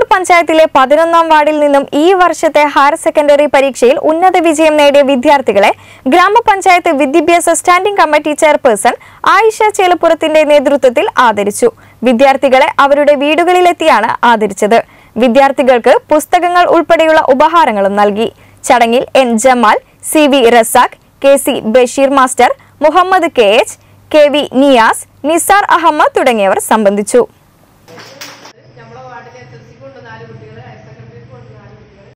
ഗ്രാമപഞ്ചായത്തിലെ പതിനൊന്നാം വാർഡിൽ നിന്നും ഈ വർഷത്തെ ഹയർ സെക്കൻഡറി പരീക്ഷയിൽ ഉന്നത വിജയം നേടിയ വിദ്യാർത്ഥികളെ ഗ്രാമപഞ്ചായത്ത് വിദ്യാഭ്യാസ സ്റ്റാൻഡിംഗ് കമ്മിറ്റി ചെയർപേഴ്സൺ ആയിഷ ചേലപ്പുറത്തിന്റെ നേതൃത്വത്തിൽ ആദരിച്ചു വിദ്യാർത്ഥികളെ അവരുടെ വീടുകളിലെത്തിയാണ് ആദരിച്ചത് വിദ്യാർത്ഥികൾക്ക് പുസ്തകങ്ങൾ ഉൾപ്പെടെയുള്ള ഉപഹാരങ്ങളും നൽകി ചടങ്ങിൽ N Jamal C V Razak K C Basheer master Muhammad K H K V Niyas Nisar Ahmed തുടങ്ങിയവർ സംബന്ധിച്ചു